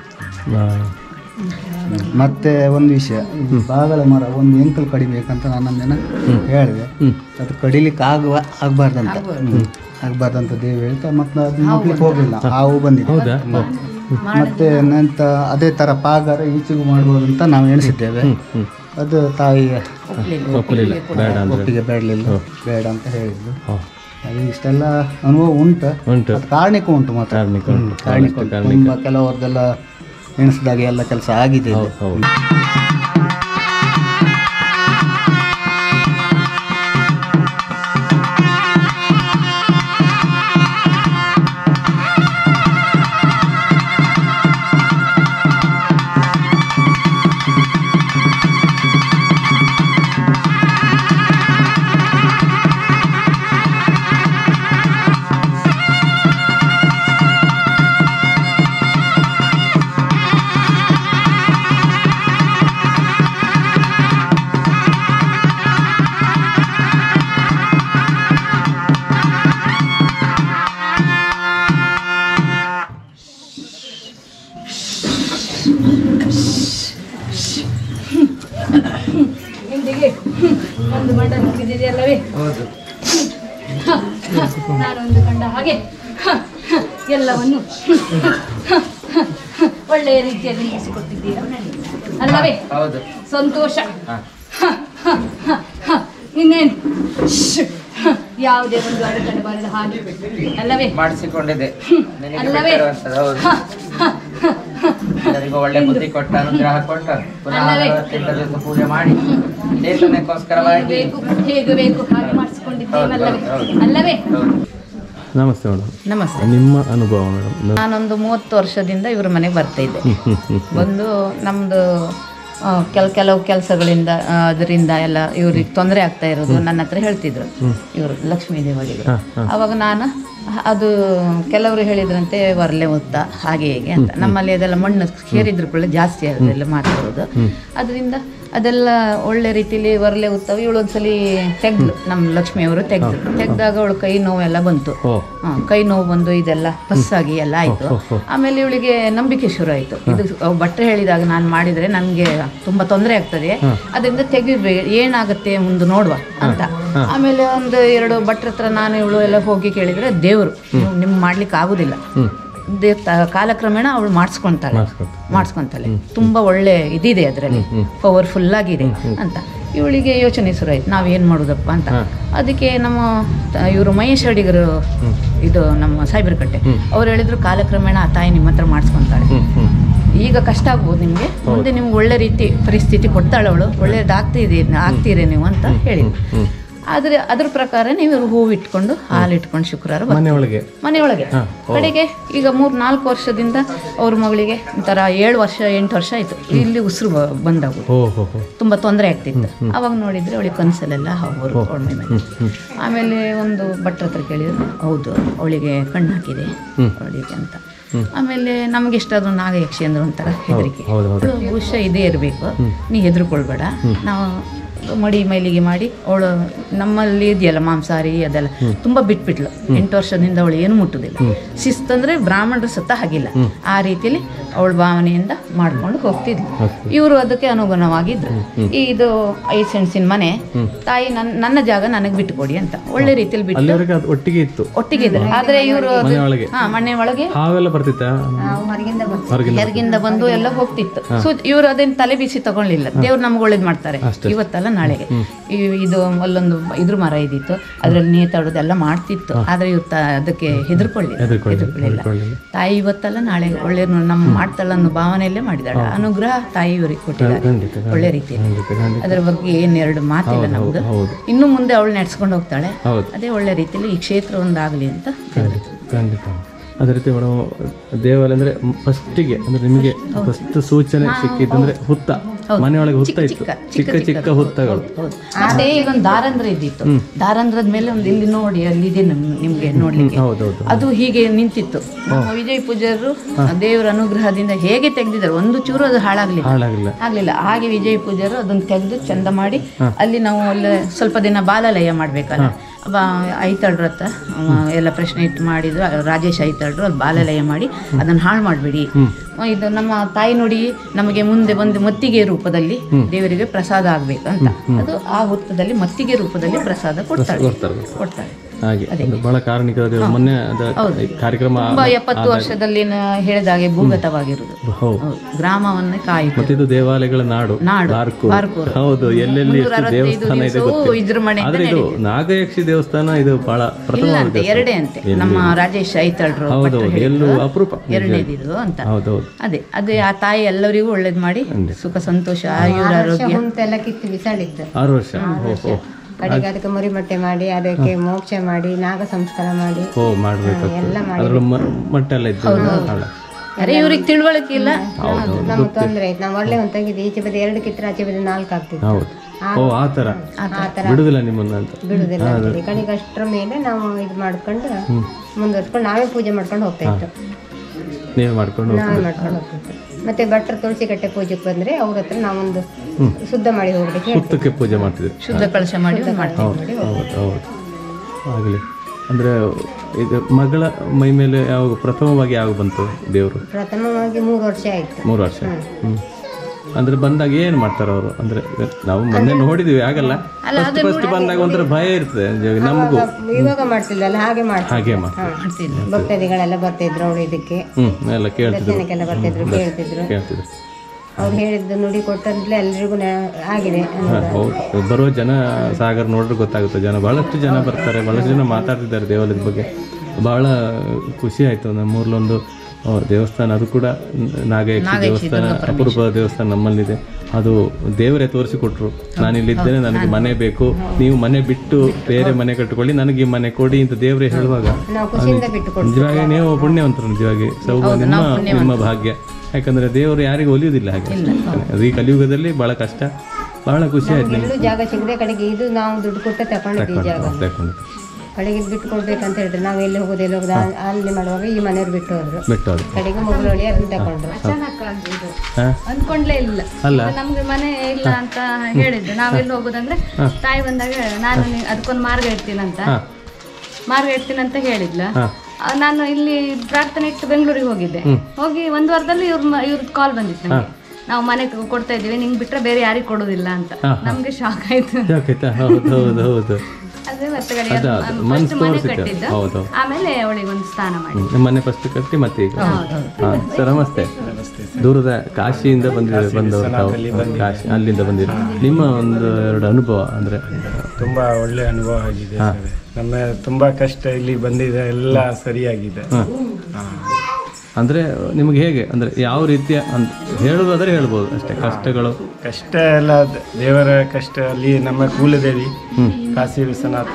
ಮತ್ತೆ ಒಂದು ವಿಷಯ ಈ ಬಾಗಲ ಮರ ಒಂದು ಎಂಕಲ್ ಕಡಿಬೇಕಂತ ನಾನು ಒಂದಿನ ಹೇಳಿದೆ ಅದು ಕಡಿಲಿಕ್ಕೆ ಆಗುವ ಆಗ್ಬಾರ್ದಂತ ಆಗ್ಬಾರ್ದಂತ ದೇವಿ ಹೇಳ್ತಾ ಮತ್ತೆ ಅದು ಮುಟ್ಲಿಕ್ಕೆ ಹೋಗಲಿಲ್ಲ ಹಾವು ಬಂದಿದೆ ಹೌದಾ ಮತ್ತೆ ನಂತ ಅದೇ ತರ ಪಾಗಾರ ಈಚೆಗೂ ಮಾಡ್ಬೋದು ಅಂತ ನಾವು ಎಣಿಸಿದ್ದೇವೆ ಅದು ತಾಯಿಯ ಒಪ್ಪಲಿಲ್ಲ ಬೇಡ ಅಂದ್ರೆ ಒಪ್ಪಿಗೆ ಬೇಡಲಿಲ್ಲ ಬೇಡ ಅಂತ ಹೇಳಿದ್ರು ಹಾಂ ಅದು ಇಷ್ಟೆಲ್ಲ ಅನುಭವ ಉಂಟು ಉಂಟು ಅದು ಕಾರಣಿಕ ಉಂಟು ಮಾತ್ರ ಕಾರ್ಮಿಕ ಉಂಟು ಕಾರಣಿಕ ಉಂಟು. ತುಂಬ ಕೆಲವರದೆಲ್ಲ ಎಣಿಸಿದಾಗ ಎಲ್ಲ ಕೆಲಸ ಆಗಿದೆ ಇಲ್ಲಿ. ಹೌದು ಅಲ್ಲವೇ ಹೌದು ಹ, ಹ, ನಾನೊಂದು ಕಂಡ ಹಾಗೆ ಹ, ಹ, ಎಲ್ಲವನ್ನು ಹ, ಹ, ಹ, ಒಳ್ಳೆಯ ರೀತಿಯಲ್ಲಿ ನಡೆಸಿಕೊಟ್ಟಿದ್ದೀರಾ ಅಲ್ಲವೇ ಹೌದು ಸಂತೋಷ ಹಾ. ಹ, ಹ, ಹ, ಹ. ಇನ್ನೇನು ಶ್ಶ್. ಹ, ಯಾವುದೇ ಒಂದು ಅಡಚಣೆ ಬರದ ಹಾಗೆ ಅಲ್ಲವೇ ಮಾಡಿಸಿಕೊಂಡಿದೆ ನಿನಗೆ ಅಲ್ಲವೇ ಬಿಟ್ಟಿರುವಂಥದ್ದು, ಹೌದು ಹ, ಹ, ಹ, ಹ. ಎಲ್ಲರಿಗೂ ಒಳ್ಳೆ ಬುದ್ಧಿ ಕೊಟ್ಟ ಅನುಗ್ರಹ ಕೊಟ್ಟ ಪುನಃ ಅಲ್ಲವೇ? ನಲವತ್ತೆಂಟು ದಿವಸ ಪೂಜೆ ಮಾಡಿ ಹೇಗೆ ಚೇತನಕ್ಕೋಸ್ಕರವಾಗಿ ಬೇಕು ಹೇಗೆ ಬೇಕು ಹಾಗೆ ಮಾಡಿಸಿಕೊಂಡಿದ್ದೇನಲ್ಲವೇ ಹೌದು, ಹೌದು. ಅಲ್ಲವೇ ಹೌದು ನಮಸ್ತೆ ಮೇಡಮ್ ನಮಸ್ತೆ ನಿಮ್ಮ ಅನುಭವ ಮೇಡಮ್ ನಾನೊಂದು ಮೂವತ್ತು ವರ್ಷದಿಂದ ಇವ್ರ ಮನೆಗೆ ಬರ್ತಾ ಇದ್ದೆ ಬಂದು ನಮ್ಮದು ಕೆಲ ಕೆಲವು ಕೆಲಸಗಳಿಂದ ಅದರಿಂದ ಎಲ್ಲ ಇವ್ರಿಗೆ ತೊಂದರೆ ಆಗ್ತಾ ಇರೋದು ನನ್ನ ಹತ್ರ ಹೇಳ್ತಿದ್ರು ಇವರು ಲಕ್ಷ್ಮೀ ದೇವಳಿಗಳು ಅವಾಗ ನಾನು ಹ- ಅದು ಕೆಲವರು ಹೇಳಿದ್ರಂತೆ ವರ್ಲೆ ಮುತ್ತ ಹಾಗೆ ಹೇಗೆ ಅಂತ ನಮ್ಮಲ್ಲಿ ಅದೆಲ್ಲ ಮಣ್ಣು ಸೇರಿದ್ರು ಕೂಡ ಜಾಸ್ತಿ ಅದೆಲ್ಲ ಮಾತಾಡೋದು ಅದರಿಂದ ಅದೆಲ್ಲ ಒಳ್ಳೆ ರೀತಿಲಿ ವರ್ಲೆ ಉತ್ತವ ಇವಳು ಒಂದ್ಸಲಿ ತೆಗ್ದು ನಮ್ಮ ಲಕ್ಷ್ಮಿಯವರು ತೆಗ್ದು ತೆಗ್ದಾಗ ಅವಳು ಕೈ ನೋವೆಲ್ಲ ಬಂತು ಓ ಹಾ, ಕೈ ನೋವು ಬಂದು ಇದೆಲ್ಲ ಬಸ್ಸಾಗಿ ಎಲ್ಲ ಆಯಿತು ಆಮೇಲೆ ಇವಳಿಗೆ ನಂಬಿಕೆ ಶುರು ಆಯಿತು ಇದು ಅವ್ ಭಟ್ರು ಹೇಳಿದಾಗ ನಾನು ಮಾಡಿದರೆ ನನಗೆ ತುಂಬ ತೊಂದರೆ ಆಗ್ತದೆ ಅದರಿಂದ ತೆಗಿಬೇಕು ಏನಾಗುತ್ತೆ ಮುಂದೆ ನೋಡುವ ಅಂತ ಆಮೇಲೆ ಒಂದು ಎರಡು ಭಟ್ರ ಹತ್ರ ನಾನು ಇವಳು ಎಲ್ಲ ಹೋಗಿ ಕೇಳಿದರೆ ದೇವರು ನಿಮ್ಗೆ ಮಾಡ್ಲಿಕ್ಕೆ ಆಗುದಿಲ್ಲ ದೇ ತ- ಕಾಲಕ್ರಮೇಣ ಅವಳು ಮಾಡಿಸ್ಕೊಂತಾಳೆ ಮಾಡಿಸ್ಕೊಂತಾಳೆ ತುಂಬ ಒಳ್ಳೆ ಇದಿದೆ ಅದರಲ್ಲಿ ಪವರ್ಫುಲ್ ಆಗಿದೆ ಅಂತ ಇವಳಿಗೆ ಯೋಚನೆ ಶುರು ಆಯ್ತು ನಾವೇನು ಮಾಡೋದಪ್ಪ ಅಂತ ಅದಕ್ಕೆ ನಮ್ಮ ಇವರು ಮಹೇಶ್ ಅಡಿಗರು ಇದು ನಮ್ಮ ಕಟ್ಟೆ ಅವ್ರು ಹೇಳಿದ್ರು ಕಾಲಕ್ರಮೇಣ ಆ ತಾಯಿ ನಿಮ್ಮ ಹತ್ರ ಮಾಡಿಸ್ಕೊಂತಾಳೆ ಈಗ ಕಷ್ಟ ಆಗ್ಬೋದು ನಿಮಗೆ ಮುಂದೆ ನಿಮ್ಗೆ ಒಳ್ಳೆ ರೀತಿ ಪರಿಸ್ಥಿತಿ ಕೊಡ್ತಾಳೆ ಅವಳು ಒಳ್ಳೇದಾಗ್ತಿದೆ ಆಗ್ತೀರಿ ನೀವು ಅಂತ ಹೇಳಿ ಆದರೆ ಅದ್ರ ಪ್ರಕಾರ ನೀವು ಹೂವು ಇಟ್ಕೊಂಡು ಹಾಲು ಇಟ್ಕೊಂಡು ಶುಕ್ರವಾರ ಬರ್ತೀರಿ. ಮನೆಯೊಳಗೆ ಮನೆಯೊಳಗೆ ಕಡೆಗೆ ಈಗ ಮೂರು ನಾಲ್ಕು ವರ್ಷದಿಂದ ಅವ್ರ ಮಗಳಿಗೆ ಒಂಥರ ಏಳು ವರ್ಷ ಎಂಟು ವರ್ಷ ಆಯಿತು ಇಲ್ಲಿ ಉಸಿರು ಬಂದವು ಓ ಹೋ ಹೋ ತುಂಬ ತೊಂದರೆ ಆಗ್ತಿತ್ತು ಅವಾಗ ನೋಡಿದರೆ ಅವಳಿಗೆ ಕನಸಲ್ಲೆಲ್ಲ ಅವರು ಅವಳ ಮೇಲೆ ಆಮೇಲೆ ಒಂದು ಭಟ್ರ ಹತ್ರ ಕೇಳಿದ್ರು ಹೌದು ಅವಳಿಗೆ ಕಣ್ಣು ಹಾಕಿದೆ ಅವಳಿಗೆ ಅಂತ ಆಮೇಲೆ ನಮ್ಗೆ ಎಷ್ಟಾದ್ರು ನಾಗಯಕ್ಷಿ ಅಂದ್ರೆ ಒಂಥರ ಹೆದರಿಕೆ ಹೌದು, ಹೌದು. ಅವಳು ಬಹುಶಃ ಇದೇ ಇರಬೇಕು ನೀ ಹೆದರ್ಕೊಳ್ಬೇಡ ನಾವು ಮಡಿ ಮೈಲಿಗೆ ಮಾಡಿ ಅವಳು ನಮ್ಮಲ್ಲಿ ಇದೆಯಲ್ಲ ಮಾಂಸಾಹಾರಿ ಅದೆಲ್ಲ ತುಂಬ ಬಿಟ್ಬಿಟ್ಲು ಎಂಟು ವರ್ಷದಿಂದ ಅವಳು ಏನು ಮುಟ್ಟುದಿಲ್ಲ ಶಿಸ್ತಂದ್ರೆ ಬ್ರಾಹ್ಮಣರು ಸತ್ತ ಹಾಗಿಲ್ಲ ಆ ರೀತಿಯಲ್ಲಿ ಅವಳ ಭಾವನೆಯಿಂದ ಮಾಡ್ಕೊಂಡು ಹೋಗ್ತಿದ್ಲು ಇವರು ಅದಕ್ಕೆ ಅನುಗುಣವಾಗಿದ್ರು ಈ ಇದು ಐದು ಸೆಣಸಿನ ಮನೆ ತಾಯಿ ನನ್ನ ನನ್ನ ಜಾಗ ನನಗೆ ಬಿಟ್ಟುಕೊಡಿ ಅಂತ ಒಳ್ಳೆ ರೀತಿಯಲ್ಲಿ ಬಿಟ್ಟು ಅಲ್ಲಿವರೆಗೆ ಅದು ಒಟ್ಟಿಗೆ ಇತ್ತು ಒಟ್ಟಿಗೆ ಇದ್ರು ಆದ್ರೆ ಇವರು ಮನೆಯೊಳಗೆ ಹಾ ಮನೆ ಒಳಗೆ ಹಾವೆಲ್ಲ ಬರ್ತಿತ್ತ ಹೊರಗಿಂದ ಹೊರಗಿಂದ ಬಂದು ಎಲ್ಲ ಹೋಗ್ತಿತ್ತು ಸೊ ಇವರು ಅದೇನು ತಲೆ ಬಿಸಿ ತಗೊಳ್ಳಿಲ್ಲ ದೇವ್ರು ನಮ್ಗೆ ಒಳ್ಳೇದು ಮಾಡ್ತಾರೆ ಇವತ್ತಲ್ಲ ನಾಳೆಗೆ ಈ- ಇದು ಅಲ್ಲೊಂದು ಇದ್ರ ಮರ ಇದ್ದಿತ್ತು ಅದ್ರಲ್ಲಿ ನೇತಾಡೋದು ಎಲ್ಲ ಮಾಡ್ತಿತ್ತು ಆದ್ರೆ ಇವ್ರು ತ- ಅದಕ್ಕೆ ಹೆದರ್ಕೊಳ್ಳಿಲ್ಲ ಹೆದರ್ಕೊಳ್ಳಿಲ್ಲ ತಾಯಿ ಇವತ್ತಲ್ಲ ನಾಳೆ ಒಳ್ಳೆ ನಮ್ಮ ಮಾಡ್ತಾಳ ಅನ್ನೋ ಭಾವನೆಯಲ್ಲೇ ಮಾಡಿದಾಳೆ ಅನುಗ್ರಹ ತಾಯಿ ಇವರಿಗೆ ಕೊಟ್ಟಿದ್ದಾರೆ ಖಂಡಿತ ಒಳ್ಳೆ ರೀತಿಯಲ್ಲಿ ಖಂಡಿತ ಖಂಡಿತ ಅದ್ರ ಬಗ್ಗೆ ಏನ್ ಎರಡು ಮಾತಿಲ್ಲ ನಮ್ದು ಹೌದು. ಇನ್ನು ಮುಂದೆ ಅವಳು ನಡ್ಸ್ಕೊಂಡು ಹೋಗ್ತಾಳೆ ಹೌದು. ಅದೇ ಒಳ್ಳೆ ರೀತಿಯಲ್ಲಿ ಈ ಕ್ಷೇತ್ರ ಒಂದಾಗಲಿ ಅಂತ ಖಂಡಿತ ಖಂಡಿತ ಅದೇ ರೀತಿ ಮೇಡಮ್ ದೇವಾಲಯ ಅಂದ್ರೆ ಫಸ್ಟಿಗೆ ಅಂದ್ರೆ ನಿಮಗೆ ಫಸ್ಟ್ ಸೂಚನೆ ಸಿಕ್ಕಿತ್ತಂದ್ರೆ ಹುತ್ತ ಮನೆಯೊಳಗೆ ಹುತ್ತ ಇತ್ತು ಚಿಕ್ಕ ಚಿಕ್ಕ ಹುತ್ತಗಳು ಹೌದು. ಮತ್ತೆ ಇಲ್ಲೊಂದು ದಾರಂದ್ರ ಇದ್ದಿತ್ತು ದಾರಂದ್ರದ ಮೇಲೆ ಒಂದು ಇಲ್ಲಿ ನೋಡಿ ಅಲ್ಲಿ ಇದೆ ನಮ್- ನಿಮ್ಗೆ ನೋಡ್ಲಿಕ್ಕೆ ಹೌದೌದು ಅದು ಹೀಗೆ ನಿಂತಿತ್ತು ನಮ್ಮ ವಿಜಯ ಪೂಜಾರರು ದೇವರ ಅನುಗ್ರಹದಿಂದ ಹೇಗೆ ತೆಗೆದಿದ್ದಾರೆ ಒಂದು ಚೂರು ಅದು ಹಾಳಾಗ್ಲಿಲ್ಲ ಹಾಳಾಗಲಿಲ್ಲ ಆಗ್ಲಿಲ್ಲ ಹಾಗೆ ವಿಜಯ ಪೂಜಾರು ಅದನ್ನ ತೆಗೆದು ಚಂದ ಮಾಡಿ ಅಲ್ಲಿ ನಾವು ಅಲ್ಲಿ ಸ್ವಲ್ಪ ದಿನ ಬಾಲಲಯ ಮಾಡ್ಬೇಕಲ್ಲ ಬಾ ಐತಾಳ್ರ ಹತ್ರ ಅವ ಎಲ್ಲ ಪ್ರಶ್ನೆ ಇಟ್ಟು ಮಾಡಿದ್ರು ರಾಜೇಶ್ ಐತಾಳ್ರು ಅಲ್ಲಿ ಬಾಲಲಯ ಮಾಡಿ ಅದನ್ನ ಹಾಳು ಮಾಡಬೇಡಿ ಇದು ನಮ್ಮ ತಾಯಿ ನುಡಿ ನಮಗೆ ಮುಂದೆ ಬಂದು ಮತ್ತಿಗೆ ರೂಪದಲ್ಲಿ ದೇವರಿಗೆ ಪ್ರಸಾದ ಆಗ್ಬೇಕು ಅಂತ ಅದು ಆ ಹುತ್ತದಲ್ಲಿ ಮತ್ತಿಗೆ ರೂಪದಲ್ಲಿ ಪ್ರಸಾದ ಕೊಡ್ತಾಳೆ ಕೊಡ್ತಾರೆ ಕೊಡ್ತಾಳೆ ಹಾಗೆ ಒಂದು ಬಹಳ ಕಾರಣಿಕ ದೇವರು ಮೊನ್ನೆ ಅದ ಕಾರ್ಯಕ್ರಮ ತುಂಬಾ ಎಪ್ಪತ್ತು ವರ್ಷದಲ್ಲಿ ನ- ಹೇಳಿದಾಗೆ ಭೂಗತವಾಗಿರುವುದು ಹೌದು ಹೌದು ಗ್ರಾಮವನ್ನೇ ಕಾಯಿತು ಮತ್ತೆ ಇದು ದೇವಾಲಯಗಳ ನಾಡು ನಾಡು. ಬಾರ್ಕೂರು. ಬಾರ್ಕೂರು. ಹೌದು ಎಲ್ಲೆಲ್ಲಿ ಎಷ್ಟು ಮುನ್ನೂರ ಅರವತ್ತೈದು ದೇವಸ್ಥಾನ ಇದೆ ದಿವ್ಸವೂ ಗೊತ್ತಿಲ್ಲ ಇದ್ರ ಮನೆಯಿಂದ ಆದ್ರೆ ಇದು ನಾಗಯಕ್ಷಿ ದೇವಸ್ಥಾನ ಇದು ಬಹಳ ಇಲ್ಲ ಪ್ರಥಮವಾದ ಅಂತೆ ಎರಡೇ ಅಂತೆ ನಮ್ಮ ರಾಜೇಶ್ ಐತಾಳ್ರು ಹೌದು ಭಟ್ರು ಹೌದು ಹೇಳಿದ್ರು. ಎಲ್ಲೂ ಅಪರೂಪ ಎರಡನೇದಿದು ಅಂತ ಹೌದೌದು ಅದೇ ಅದೇ ಆ ತಾಯಿ ಎಲ್ಲರಿಗೂ ಒಳ್ಳೇದು ಮಾಡಿ ಸುಖ ಸಂತೋಷ ಆಯುರ ಆರೋಗ್ಯ ಹುಂತೆಲ್ಲ ಕಿತ್ತು ಬಿಸಾಡಿದ್ದು ಆರು ವರ್ಷ ಓ ಓ ಕಡೆಗೆ ಅದಕ್ಕೆ ಮರಿಮಟ್ಟೆ ಮಾಡಿ ಅದಕ್ಕೆ ಮೋಕ್ಷ ಮಾಡಿ ನಾಗ ಸಂಸ್ಕಾರ ಮಾಡಿ ಓ ಮಾಡ್ಬೇಕು ಅದ್ರ ಮ- ಮಟ್ಟ ಎಲ್ಲ ಇತ್ತು ಹಾಳ. ಅರೆ ಇವ್ರಿಗೆ ತಿಳುವಳಿಕೆ ಇಲ್ಲ ನಮ್ಗೆ ತೊಂದ್ರೆ ಆಯ್ತು ನಾವು ಒಳ್ಳೆ ಒಂದು ತೆಗೆದು ಈಚೆ ಬದಿ ಎರಡು ಕಿತ್ತರೆ ಆಚೆ ಬದಿ ನಾಲ್ಕು ಆಗ್ತಿತ್ತು ಹೌದು ಓ ಆ ತರ ಆ ಥರ ಬಿಡುದಿಲ್ಲ ನಿಮ್ಮನ್ನ ಅಂತ ಬಿಡುದಿಲ್ಲ ಅಂತೇಳಿ ಕಡೆಗೆ ಅಷ್ಟರ ಮೇಲೆ ನಾವು ಇದು ಮಾಡ್ಕೊಂಡು ಮುಂದುವರ್ಸ್ಕೊಂಡು ನಾವೇ ಪೂಜೆ ಮಾಡ್ಕೊಂಡು ಹೋಗ್ತಾ ಇತ್ತು ನೀವೇ ಮಾಡ್ಕೊಂಡು ಹೋಗಿ. ನಾವೇ ಮಾಡ್ಕೊಂಡು ಹೋಗ್ತಿತ್ತು ಮತ್ತೆ ಭಟ್ರ ತುಳಸಿ ಕಟ್ಟೆ ಪೂಜೆಗೆ ಬಂದ್ರೆ ಅವ್ರ ಹತ್ರ ನಾವೊಂದು ಶುದ್ಧ ಮಾಡಿ ಹೋಗ್ಲಿಕ್ಕೆ ಹೇಳ್ತೀವಿ ಹುತ್ತಕ್ಕೆ ಪೂಜೆ ಮಾಡ್ತಿದ್ರು ಶುದ್ಧ ಕಳಶ ಮಾಡಿ ಒಂದ್ ಮಾಡ್ತೀವಿ ಹೌದು ಹೌದು ಆಗಲಿ ಅಂದ್ರೆ ಇದು ಮಗಳ ಮೈ ಮೇಲೆ ಯಾವಾಗ ಪ್ರಥಮವಾಗಿ ಯಾವಾಗ ಬಂತು ದೇವರು ಪ್ರಥಮವಾಗಿ ಮೂರು ವರ್ಷ ಆಯ್ತು ಮೂರು ವರ್ಷ ಹ್ಮ್ ಅಂದ್ರೆ ಬಂದಾಗ ಏನು ಮಾಡ್ತಾರೆ ಅವರು ಅಂದ್ರೆ ನಾವು ಮೊನ್ನೆ ನೋಡಿದ್ವಿ ಆಗಲ್ಲ ಫಸ್ಟ್ ಫಸ್ಟ್ ಬಂದಾಗ ಒಂಥರ ಭಯ ಇರ್ತದೆ ನಿಜವಾಗಿ ನಮಗೂ ಇವಾಗ ಮಾಡ್ತಿದ್ದಲ್ಲ ಹಾಗೆ ಮಾಡ್ತಿದ್ದೆ ಹಾಗೆ ಮಾಡ್ತಾರೆ ಭಕ್ತಾದಿಗಳೆಲ್ಲ ಬರ್ತಿದ್ರು ಅವಳು ಇದಕ್ಕೆ ಹ್ಮ್ ಎಲ್ಲ ಕೇಳ್ತಿದ್ರು ದರ್ಶನಕ್ಕೆಲ್ಲ ಬರ್ತಿದ್ರು ಕೇಳ್ತಿದ್ರು ಕೇಳ್ತಿದ್ರು ಅವ್ರು ಹೇಳಿದ್ದು ನುಡಿ ಕೊಟ್ಟಂತಲೇ ಎಲ್ರಿಗೂ ನ- ಆಗಿದೆ ಹಾ, ಹೌದು ಬರುವ ಜನ ಸಾಗರ ನೋಡಿದ್ರೆ ಗೊತ್ತಾಗುತ್ತೆ ಜನ ಬಹಳಷ್ಟು ಜನ ಬರ್ತಾರೆ ಬಹಳಷ್ಟು ಜನ ಮಾತಾಡ್ತಿದ್ದಾರೆ ದೇವಾಲಯದ ಬಗ್ಗೆ ಬಹಳ ಖುಷಿ ಆಯಿತು ನಮ್ಮೂರ್ಲೊಂದು ಆ, ದೇವಸ್ಥಾನ ಅದು ಕೂಡ ನಾಗಯಕ್ಷಿ ದೇವಸ್ಥಾನ ಅಪರೂಪದ ದೇವಸ್ಥಾನ ನಮ್ಮಲ್ಲಿದೆ ಅದು ದೇವರೇ ತೋರಿಸಿಕೊಟ್ರು ನಾನಿಲ್ಲಿದ್ದೇನೆ ನನಗೆ ಮನೆ ಬೇಕು ನೀವು ಮನೆ ಬಿಟ್ಟು ಬೇರೆ ಮನೆ ಕಟ್ಟಿಕೊಳ್ಳಿ ನನಗೆ ಈ ಮನೆ ಕೊಡಿ ಅಂತ ದೇವರೇ ಹೇಳುವಾಗ ನಾವು ಖುಷಿಯಿಂದ ಬಿಟ್ಟು ಕೊಡ್ತೀವಿ ನಿಜವಾಗಿ ನೀವು ಪುಣ್ಯವಂತರು ನಿಜವಾಗಿ ಸೌಭ ನಿಮ್ಮ ನಿಮ್ಮ ಭಾಗ್ಯ ಯಾಕಂದ್ರೆ ದೇವರು ಯಾರಿಗೂ ಒಲಿಯುವುದಿಲ್ಲ ಹಾಗೆ ಅದು ಈ ಕಲಿಯುಗದಲ್ಲಿ ಬಹಳ ಕಷ್ಟ ಬಹಳ ಖುಷಿ ಆಯ್ತು ನಿಮ್ಗೆ ಎಲ್ಲೂ ಜಾಗ ಸಿಗದೆ ಕಡೆಗೆ ಇದು ನಾವು ದುಡ್ಡು ಕೊಟ್ಟು ತಗೊಂಡಿದ್ದೀವಿ ಜಾಗ ತಕೊಂಡು ಕಡೆಗೆ ಇದು ಬಿಟ್ಟು ಕೊಡ್ಬೇಕಂತ ಹೇಳಿದ್ರು ನಾವು ಎಲ್ಲಿ ಹೋಗೋದು ಎಲ್ಲಿ ಹೋಗೋದು ಆ- ಅಲ್ಲಿ ಮಾಡುವಾಗ ಈ ಮನೆಯವ್ರು ಬಿಟ್ಟು ಹೋದ್ರು ಬಿಟ್ಟು ಅದು ಕಡೆಗೆ ಮುಗುಳೊಳಿ ಅದನ್ನ ತಗೊಂಡ್ರು ಇದು ಹಾ ಅಂದ್ಕೊಂಡ್ಲೇ ಇಲ್ಲ ಅಲ್ಲ ಈಗ ನಮ್ಗೆ ಮನೆ ಇಲ್ಲ ಅಂತ ಹೇಳಿದ್ದು ನಾವೆಲ್ಲಿ ಹೋಗೋದಂದ್ರೆ ತಾಯಿ ಬಂದಾಗ ನಾನು ನಿ- ಅದಕ್ಕೊಂದು ಮಾರ್ಗ ಇಡ್ತೀನಂತ ಮಾರ್ಗ ಇಡ್ತೀನಂತ ಹೇಳಿದ್ಲ ಆ, ನಾನು ಇಲ್ಲಿ ಪ್ರಾರ್ಥನೆ ಇಟ್ಟು ಬೆಂಗಳೂರಿಗೆ ಹೋಗಿದ್ದೆ ಹೋಗಿ ಒಂದು ವಾರದಲ್ಲಿ ಇವ್ರ ಇವ್ರದ್ದು ಕಾಲ್ ಬಂದಿತ್ತು ನಮಗೆ ನಾವು ಮನೆ ಕೊ- ಕೊಡ್ತಾ ಇದ್ದೀವಿ ನಿಂಗೆ ಬಿಟ್ರೆ ಬೇರೆ ಯಾರಿಗೆ ಕೊಡೋದಿಲ್ಲ ಅಂತ ನಮ್ಗೆ ಶಾಕ್ ಆಯ್ತು ಯಾಕೈತಾ ಹೌದು ಹೌದು ಹೌದು ಅದೇ ಮತ್ತೆ ಕಡೆ ಅದು ಅದು ಫಸ್ಟ್ ಮನ್ಸು ಮನೆ ತೋರಿಸುತ್ತೆ ಕಟ್ಟಿದ್ದು ಹೌದು ಆಮೇಲೆ ಅವಳಿಗೆ ಒಂದು ಸ್ಥಾನ ಮಾಡಿ ಹ್ಮ್. ಮನೆ ಫಸ್ಟ್ ಕಟ್ಟಿ ಮತ್ತೆ ಈಗ ಹಾ ಸರ್ ನಮಸ್ತೆ ದೂರದ ಕಾಶಿಯಿಂದ ಬಂದಿದ್ದಾರೆ ಬಂದವರು ತಾವು ಕಾಶಿ ಅಲ್ಲಿಂದ ಬಂದಿದ್ರು ನಿಮ್ಮ ಒಂದು ಎರಡು ಅನುಭವ ಅಂದ್ರೆ ತುಂಬ ಒಳ್ಳೆ ಅನುಭವ ಆಗಿದೆ ಸರ್. ನಮ್ಮ ತುಂಬ ಕಷ್ಟ ಇಲ್ಲಿ ಬಂದಿದೆ ಎಲ್ಲ ಸರಿಯಾಗಿದೆ ಹಾ. ಅಂದ್ರೆ ನಿಮ್ಗೆ ಹೇಗೆ ಅಂದ್ರೆ ಯಾವ ರೀತಿಯ ಅಂತ ಹೇಳುವುದಾದ್ರೆ ಹೇಳ್ಬೋದು ಅಷ್ಟೇ ಕಷ್ಟಗಳು ಕಷ್ಟ ಎಲ್ಲ ದ- ದೇವರ ಕಷ್ಟ ಅಲ್ಲಿ ನಮ್ಮ ಕುಲದೇವಿ ಕಾಶಿ ವಿಶ್ವನಾಥ್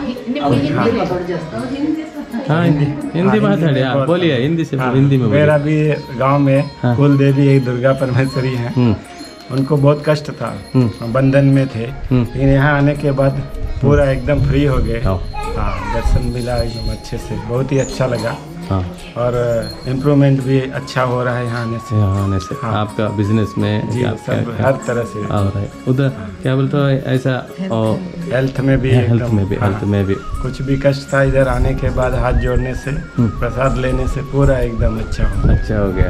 ಹಾ ಹಿಂದಿ ಹಿಂದಿ ಮಾತಾಡಿ ಹಾ, बोलिए हिंदी से हिंदी में बोलिए मेरा भी गांव में कुल देवी एक दुर्गा परमेश्वरी है हम्म उनको बहुत कष्ट था बंधन में थे लेकिन यहाँ आने के बाद पूरा एकदम फ्री हो गए हाँ। हाँ दर्शन मिला एकदम अच्छे से बहुत ही अच्छा लगा हाँ और इम्प्रूवमेंट भी अच्छा हो रहा है यहाँ आने से यहाँ आने से आपका बिजनेस में जी क्या सब हर तरह से आ रहा है उधर क्या बोलते हो ऐसा हेल्थ में भी हेल्थ एकदम में भी हेल्थ में भी कुछ भी कष्ट था इधर आने के बाद हाथ जोड़ने से प्रसाद लेने से पूरा एकदम अच्छा हो ಅಚ್ಚಾ ಹೋಗಿ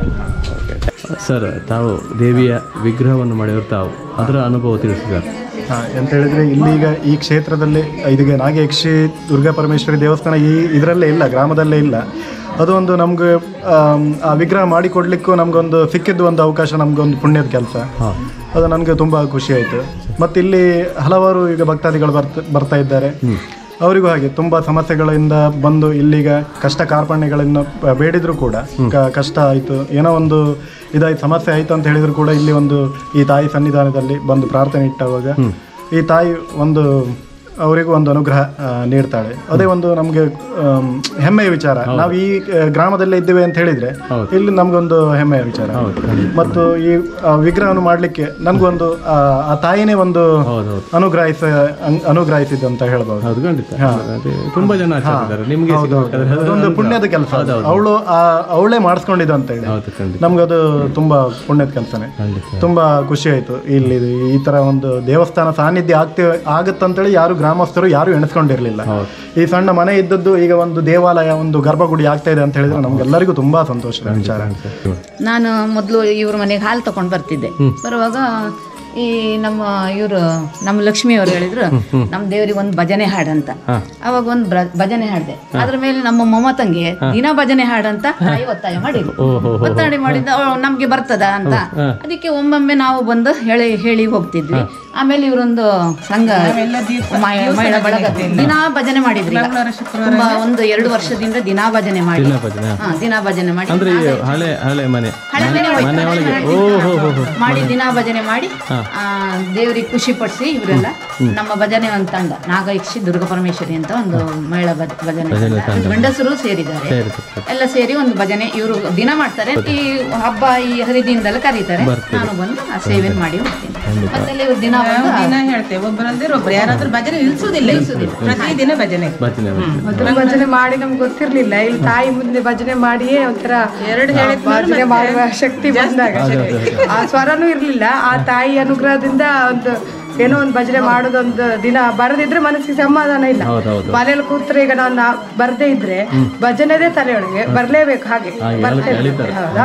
ಸರ್ ತಾವು ದೇವಿಯ ವಿಗ್ರಹವನ್ನು ಮಾಡಿದ್ರು ತಾವು ಅದರ ಅನುಭವ ತಿಳಿಸಿ ಸರ್ ಹಾಂ ಅಂತ ಹೇಳಿದ್ರೆ ಇಲ್ಲೀಗ ಈ ಕ್ಷೇತ್ರದಲ್ಲಿ ಇದೀಗ ನಾಗಯಕ್ಷಿ ದುರ್ಗಾ ಪರಮೇಶ್ವರಿ ದೇವಸ್ಥಾನ ಈ ಇದರಲ್ಲೇ ಇಲ್ಲ ಗ್ರಾಮದಲ್ಲೇ ಇಲ್ಲ ಅದೊಂದು ನಮ್ಗೆ ಆಮ್, ಆ ವಿಗ್ರಹ ಮಾಡಿಕೊಡ್ಲಿಕ್ಕೂ ನಮಗೊಂದು ಸಿಕ್ಕಿದ್ದು ಒಂದು ಅವಕಾಶ ನಮಗೊಂದು ಪುಣ್ಯದ ಕೆಲಸ ಅದು ನನಗೆ ತುಂಬ ಖುಷಿ ಆಯಿತು ಮತ್ತು ಇಲ್ಲಿ ಹಲವಾರು ಈಗ ಭಕ್ತಾದಿಗಳು ಬರ್ತ ಬರ್ತಾ ಇದ್ದಾರೆ ಅವರಿಗೂ ಹಾಗೆ ತುಂಬ ಸಮಸ್ಯೆಗಳಿಂದ ಬಂದು ಇಲ್ಲಿಗ ಕಷ್ಟ ಕಾರ್ಪಣ್ಯಗಳನ್ನು ಬ- ಬೇಡಿದ್ರು ಕೂಡ ಕ- ಕಷ್ಟ ಆಯಿತು ಏನೋ ಒಂದು ಇದಾಯ್ತು ಸಮಸ್ಯೆ ಆಯಿತು ಅಂತ ಹೇಳಿದ್ರು ಕೂಡ ಇಲ್ಲಿ ಒಂದು ಈ ತಾಯಿ ಸನ್ನಿಧಾನದಲ್ಲಿ ಬಂದು ಪ್ರಾರ್ಥನೆ ಇಟ್ಟವಾಗ ಈ ತಾಯಿ ಒಂದು ಅವರಿಗೂ ಒಂದು ಅನುಗ್ರಹ ಆ, ನೀಡ್ತಾಳೆ ಅದೇ ಒಂದು ನಮಗೆ ಹೆಮ್ಮೆಯ ವಿಚಾರ ನಾವು ಈ ಆ, ಗ್ರಾಮದಲ್ಲೇ ಇದ್ದೇವೆ ಅಂತ ಹೇಳಿದ್ರೆ ಇಲ್ಲಿ ನಮಗೊಂದು ಹೆಮ್ಮೆಯ ವಿಚಾರ ಮತ್ತು ಈ ಆ, ವಿಗ್ರಹವನ್ನು ಮಾಡಲಿಕ್ಕೆ ನನಗೊಂದು ಆ ಆ ತಾಯಿನೇ ಒಂದು ಅನುಗ್ರಹಿಸ ಅನ್- ಅನುಗ್ರಹಿಸಿದ್ದು ಅಂತ ಹೇಳ್ಬೋದು ಅದು ಖಂಡಿತ ಅದೇ ತುಂಬಾ ಜನ ಆಚರಿಸಿದ್ದಾರೆ ನಿಮ್ಗೆ ಸಿಗ್ಬೇಕಾದ್ರೆ ಅದು ಅದೊಂದು ಪುಣ್ಯದ ಕೆಲಸ ಅವಳು ಅವಳೇ ಮಾಡಿಸ್ಕೊಂಡಿದ್ದು ಅಂತ ಹೇಳಿ ಹೌದು ಖಂಡಿತ ನಮ್ಗದು ತುಂಬಾ ಪುಣ್ಯದ ಕೆಲಸನೇ ತುಂಬಾ ಖುಷಿ ಆಯ್ತು ಇಲ್ಲಿ ಈ ತರ ಒಂದು ದೇವಸ್ಥಾನ ಸಾನ್ನಿಧ್ಯ ಆಗ್ತೇವೆ ಆಗುತ್ತಂತೇಳಿ ಯಾರು ಗ್ರಾಮಸ್ಥರು ಯಾರು ಎಣಿಸ್ಕೊಂಡಿರ್ಲಿಲ್ಲ ಈ ಸಣ್ಣ ಮನೆ ಇದ್ದದ್ದು ಈಗ ಒಂದು ದೇವಾಲಯ ಒಂದು ಗರ್ಭಗುಡಿ ಆಗ್ತಾ ಇದೆ ಅಂತ ಹೇಳಿದ್ರೆ ನಮ್ಗೆಲ್ಲರಿಗೂ ತುಂಬಾ ಸಂತೋಷದ ವಿಚಾರ ನಾನು ಮೊದಲು ಇವ್ರ ಮನೆಗೆ ಹಾಲು ತಗೊಂಡು ಬರ್ತಿದ್ದೆ ಬರುವಾಗ ಈ ನಮ್ಮ ಇವರು ನಮ್ಮ ಲಕ್ಷ್ಮಿ ಅವರು ಹೇಳಿದ್ರು ನಮ್ಮ ದೇವರಿಗೆ ಒಂದು ಭಜನೆ ಹಾಡಂತ ಅವಾಗ ಒಂದು ಭಜನೆ ಹಾಡಿದೆ ಅದ್ರ ಮೇಲೆ ನಮ್ಮ ಮೊಮ್ಮತಂಗೆ ದಿನ ಭಜನೆ ಹಾಡಂತ ತಾಯಿ ಒತ್ತಾಯ ಮಾಡಿದ್ರು ಒತ್ತಾಯ ಮಾಡಿದ್ದ ಅವ್ಳು ನಮ್ಗೆ ಬರ್ತದ ಅಂತ ಅದಕ್ಕೆ ಒಮ್ಮೊಮ್ಮೆ ನಾವು ಬಂದು ಹೇಳಿ ಹೇಳಿ ಹೋಗ್ತಿದ್ವಿ ಆಮೇಲೆ ಇವರೊಂದು ಸಂಘ ಮಹಿ- ಮಹಿಳಾ ಬಳಗ ದಿನಾ ಭಜನೆ ಮಾಡಿದ್ರಿ ಈಗ. ತುಂಬಾ ಒಂದು ಎರಡು ವರ್ಷದಿಂದ ದಿನಾ ಭಜನೆ ಮಾಡಿ ದಿನ ಭಜನೆ, ಹಾ. ಹಾ, ದಿನಾ ಭಜನೆ ಮಾಡಿ ಅಂದ್ರೆ ಈ ಹಳೆ ಹಳೆ ಮನೆ ಹಳೆ ಮನೆ ಹೋಯ್ತು. ಮನೆ ಒಳಗೆ ಓ ಹೋ ಹೋ ಹೋ ಮಾಡಿ ದಿನಾ ಭಜನೆ ಮಾಡಿ ಆ, ದೇವ್ರಿಗೆ ಖುಷಿ ಪಡಿಸಿ ಇವರೆಲ್ಲ ನಮ್ಮ ಭಜನೆ ಒಂದು ತಂಡ ನಾಗಯಕ್ಷಿ ದುರ್ಗ ಪರಮೇಶ್ವರಿ ಅಂತ ಒಂದು ಮಹಿಳಾ ಭಜ- ಭಜನೆ ತಂಡ. ಗಂಡಸರು ಸೇರಿದ್ದಾರೆ ಎಲ್ಲ ಸೇರಿ ಒಂದು ಭಜನೆ ಇವರು ದಿನ ಮಾಡ್ತಾರೆ ಈ ಹಬ್ಬ ಈ ಹರಿದಿನದೆಲ್ಲ ಕರೀತಾರೆ ನಾನು ಬಂದು ಆ ಸೇವೆ ಮಾಡಿ ಹೋಗ್ತೀನಿ ಮತ್ತೆ ಇವ್ರು ದಿನ ಬಂದು ದಿನ ಹೇಳ್ತೇವೆ ಒಬ್ಬರಂದ್ರೆ ಒಬ್ರು ಯಾರಾದ್ರೂ ಭಜನೆ ಇಳಿಸುದಿಲ್ಲ ಇಳಿಸುದಿಲ್ಲ ಪ್ರತಿದಿನ ಭಜನೆ ಭಜನೆ ಭಜನೆ. ಮೊದಲು ಭಜನೆ ಮಾಡಿ ನಮ್ಗೆ ಗೊತ್ತಿರ್ಲಿಲ್ಲ ಇಲ್ಲಿ ತಾಯಿ ಮುಂದೆ ಭಜನೆ ಮಾಡಿಯೇ ಒಂಥರ ಎರಡು ಆ, ಹೇಳಿದ್ಮೇಲೆ ಭಜನೆ ಮತ್ತೆ ಮಾಡುವ ಶಕ್ತಿ ಬಂದಾಗ ಆ ಸ್ವರನೂ ಇರ್ಲಿಲ್ಲ ಆ ತಾಯಿ ಅನುಗ್ರಹದಿಂದ ಒಂದು ಏನೋ ಒಂದು ಭಜನೆ ಮಾಡೋದೊಂದು ದಿನ ಬರದಿದ್ರೆ ಮನಸ್ಸಿಗೆ ಸಮಾಧಾನ ಇಲ್ಲ ಹೌದೌದು ಮನೇಲಿ ಕೂತ್ರೆ ಈಗ ನಾನು ಬರ್ದೇ ಇದ್ರೆ ಭಜನೆದೇ ತಲೆಯೊಳಗೆ ಬರ್ಲೇಬೇಕು ಹಾಗೆ ಹಾಗೆ ಎಲ್ಲ ಬರ್ತೇನೆ. ಎಳಿತಾರೆ. ಹೌದಾ?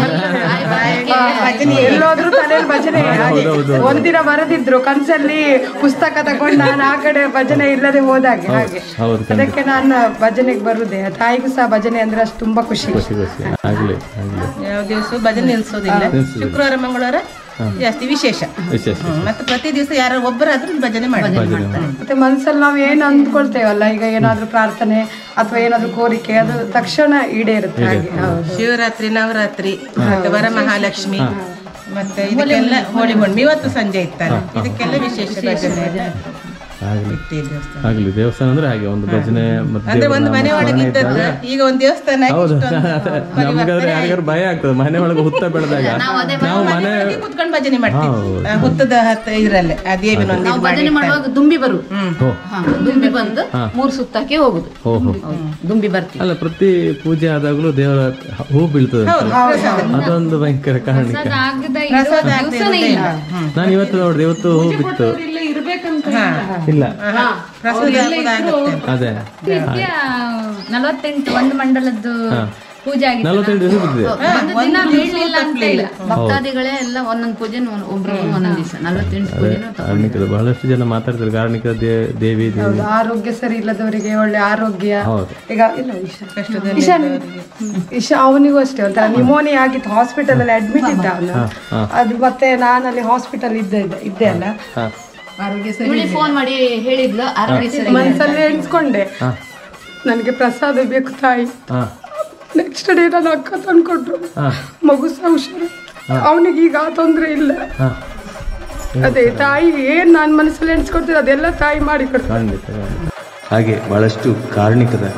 ಎಲ್ಲೋದ್ರೂ ತಲೆಯಲ್ಲಿ ಭಜನೆ ಹಾಗೆ. ಒಂದಿನ ಬರದಿದ್ರು ಕನ್ಸಲ್ಲಿ ಪುಸ್ತಕ ತಗೊಂಡು ನಾನು ಆ ಕಡೆ ಭಜನೆ ಇಲ್ಲದೆ ಹೋದಾಗೆ ಹಾಗೆ ಹೌದು ಖಂಡಿತ ಅದಕ್ಕೆ ನಾನು ಭಜನೆಗೆ ಬರುದೇ ತಾಯಿಗೂ ಸಹ ಭಜನೆ ಅಂದ್ರೆ ಅಷ್ಟು ತುಂಬಾ ಖುಷಿ ಖುಷಿ ಖುಷಿ ಆಗಲಿ ಆಗಲಿ ಯಾವ ದಿವಸ ಭಜನೆ ನಿಲ್ಸೋದಿಲ್ಲ ನಿಲ್ಸೋದಿಲ್ಲ. ಶುಕ್ರವಾರ ಮಂಗಳವಾರ ಜಾಸ್ತಿ ವಿಶೇಷ ವಿಶೇಷ ಹ್ಮ್. ಮತ್ತೆ ಪ್ರತಿ ದಿವಸ ಯಾರೋ ಒಬ್ಬರಾದ್ರೂ ಭಜನೆ ಮಾಡ್ತಾರೆ ಮತ್ತೆ ಮನಸ್ಸಲ್ಲಿ ನಾವು ಏನು ಅಂದ್ಕೊಳ್ತೇವಲ್ಲ ಈಗ ಏನಾದ್ರೂ ಪ್ರಾರ್ಥನೆ ಅಥವಾ ಏನಾದ್ರೂ ಕೋರಿಕೆ ಅದು ತಕ್ಷಣ ಈಡೇರುತ್ತೆ ಹಾಗೆ ಹೌದು ಶಿವರಾತ್ರಿ ನವರಾತ್ರಿ ಮತ್ತೆ ವರಮಹಾಲಕ್ಷ್ಮಿ ಮತ್ತೆ ಇದಕ್ಕೆಲ್ಲ ಹೋಳಿ ಹುಣ್ಣಿಮೆ ಇವತ್ತು ಸಂಜೆ ಇರ್ತಾರೆ ಇದಕ್ಕೆಲ್ಲ ವಿಶೇಷ ಭಜನೆ ಆಗಲಿ ಇಟ್ಟಿದೆ ದೇವಸ್ಥಾನ. ಆಗಲಿ ದೇವಸ್ಥಾನ ಅಂದ್ರೆ ಹಾಗೆ ಒಂದು ಭಜನೆ ಮತ್ತೆ ಅಂದ್ರೆ ಒಂದು ದೇವರ ಮನೆ ನಾಮ ಒಳಗೆ ಸ್ಮರಣೆ ಇದ್ದದ್ದು ಇದ್ದಾಗ ಈಗ ಒಂದು ದೇವಸ್ಥಾನ ಆಗಿ ಹೌದು ಇಷ್ಟೊಂದು ನಮ್ಗಾದ್ರೆ ಯಾರಿಗಾರು ಭಯ ಆಗ್ತದೆ ಮನೆ ಒಳಗೆ ಹುತ್ತ ಬೆಳೆದಾಗ ನಾವು ಮನೆ ಒಳಗೆ ಕುತ್ಕೊಂಡು ಭಜನೆ ಮಾಡ್ತೀವಿ ಹೌದು. ಆ, ಹುತ್ತದ ಹತ್ತ ಇದ್ರಲ್ಲೇ ಆ ದೇವಿನ ಒಂದು ನಾವು ಇದು ಭಜನೆ ಮಾಡಿ ಮಾಡುವಾಗ ದುಂಬಿ ಬರು ಹೋ ಹಾ, ದುಂಬಿ ಬಂದು ಮೂರು ಸುತ್ತಕ್ಕೆ ಹೋಗುದು ಹೋ ಹೋ ಹೌದು, ದುಂಬಿ ಬರ್ತೀವಿ ಅಲ್ಲ ಪ್ರತಿ ಪೂಜೆ ಆದಾಗಲೂ ದೇವರ ಹೂ ಬೀಳ್ತದೆ ಅಂತ. ಅದೊಂದು ಭಯಂಕರ ಕಾರಣಿಕ ಆಗದ ಪ್ರಸಾದ ಆಗದೆ ದಿವಸನೇ ಇಲ್ಲ ನಾನು ಇವತ್ತು ನೋಡಿದೆ ಇವತ್ತು ಹೂ ಬಿತ್ತು ಇಲ್ಲಿ ಇರ್ಬೇಕಂತ ಇಲ್ಲ ಪ್ರಸಾದ ಆಗುತ್ತೆ ಅದೇ ನಿತ್ಯ ನಲವತ್ತೆಂಟು ಒಂದು ಮಂಡಲದ್ದು ಪೂಜೆ ಆಗಿತ್ತು ನಲವತ್ತೆಂಟು ದಿವಸ ಬಿದ್ದಿದೆ ಒಂದು ದಿನ ಬೀಳ್ಲಿಲ್ಲ ಅಂತ ಇಲ್ಲ ಭಕ್ತಾದಿಗಳೇ ಎಲ್ಲ ಒಂದೊಂದು ಪೂಜೆ ಒಬ್ರು ಒಂದೊಂದು ದಿವಸ ನಲವತ್ತೆಂಟು ಪೂಜೆನೂ ಕಾರಣಿಕದ ಬಹಳಷ್ಟು ಜನ ಮಾತಾಡ್ತಾರೆ ಕಾರಣಿಕ ದೇ- ದೇವಿ ದೇವಿ ಹೌದು, ಆರೋಗ್ಯ ಸರಿ ಇಲ್ಲದವರಿಗೆ ಒಳ್ಳೆ ಆರೋಗ್ಯ ಹೌದು ಈಗ ಇಲ್ಲ ಇಶಾ ಇಶಾನ್ ಇಶಾ ಅವನಿಗೂ ಅಷ್ಟೇ ಒಂಥರ ನಿಮೋನಿಯಾ ಆಗಿತ್ತು ಹಾಸ್ಪಿಟಲ್ ಅಲ್ಲಿ ಅಡ್ಮಿಟ್ ಇದ್ದ ಅವನು ಅದು ಮತ್ತೆ ನಾನಲ್ಲಿ ಹಾಸ್ಪಿಟಲ್ ಇದ್ದೆ ಇದ್ದೆ- ಇದ್ದೆ ಅಲ್ಲ ಆರೋಗ್ಯ ಸರಿ ಇವಳಿಗೆ ಫೋನ್ ಮಾಡಿ ಹೇಳಿದ್ಲು ಆರೋಗ್ಯ ಸರಿ ಮನಸ್ಸಲ್ಲಿ ಎಣಿಸ್ಕೊಂಡೆ ನನಗೆ ಪ್ರಸಾದ ಬೇಕು ತಾಯಿ ಹಾ ನೆಕ್ಸ್ಟ್ ಡೇ ನನ್ನ ಅಕ್ಕ ತಂದ್ಕೊಟ್ರು ಹಾ ಮಗು ಸಹ ಹುಷಾರು ಅವನಿಗೆ ಈಗ ಆ ತೊಂದರೆ ಇಲ್ಲ ಹಾ ಅದೇ ತಾಯಿ ಏನ್ ನಾನು ಮನಸ್ಸಲ್ಲಿ ಎಣಿಸ್ಕೊಡ್ತೀನಿ ಅದೆಲ್ಲ ತಾಯಿ ಮಾಡಿ ಕೊಡ್ತಾರೆ ಖಂಡಿತ ಖಂಡಿತ ಹಾಗೆ ಬಹಳಷ್ಟು ಕಾರಣಿಕದ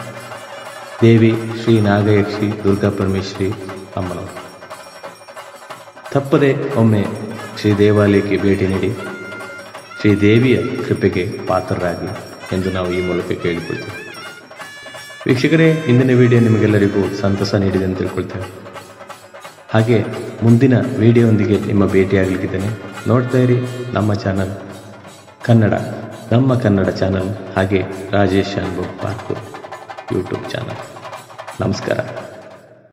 ದೇವಿ ಶ್ರೀ ನಾಗಯಕ್ಷಿ ದುರ್ಗಾ ಪರಮೇಶ್ವರಿ ಅಮ್ಮನವರು ತಪ್ಪದೆ ಒಮ್ಮೆ ಶ್ರೀ ದೇವಾಲಯಕ್ಕೆ ಭೇಟಿ ನೀಡಿ ಶ್ರೀ ದೇವಿಯ ಕೃಪೆಗೆ ಪಾತ್ರರಾಗಿ ಎಂದು ನಾವು ಈ ಮೂಲಕ ಕೇಳಿಕೊಳ್ತೇವೆ ವೀಕ್ಷಕರೇ ಇಂದಿನ ವಿಡಿಯೋ ನಿಮಗೆಲ್ಲರಿಗೂ ಸಂತಸ ನೀಡಿದೆ ಅಂತ ತಿಳ್ಕೊಳ್ತೇವೆ ಹಾಗೆ ಮುಂದಿನ ವಿಡಿಯೋದೊಂದಿಗೆ ನಿಮ್ಮ ಭೇಟಿಯಾಗಲಿಕ್ಕಿದ್ದೇನೆ ನೋಡ್ತಾ ಇರಿ ನಮ್ಮ ಚಾನಲ್ ಕನ್ನಡ ನಮ್ಮ ಕನ್ನಡ ಚಾನಲ್ ಹಾಗೆ Rajesh Anbu park YouTube channel ನಮಸ್ಕಾರ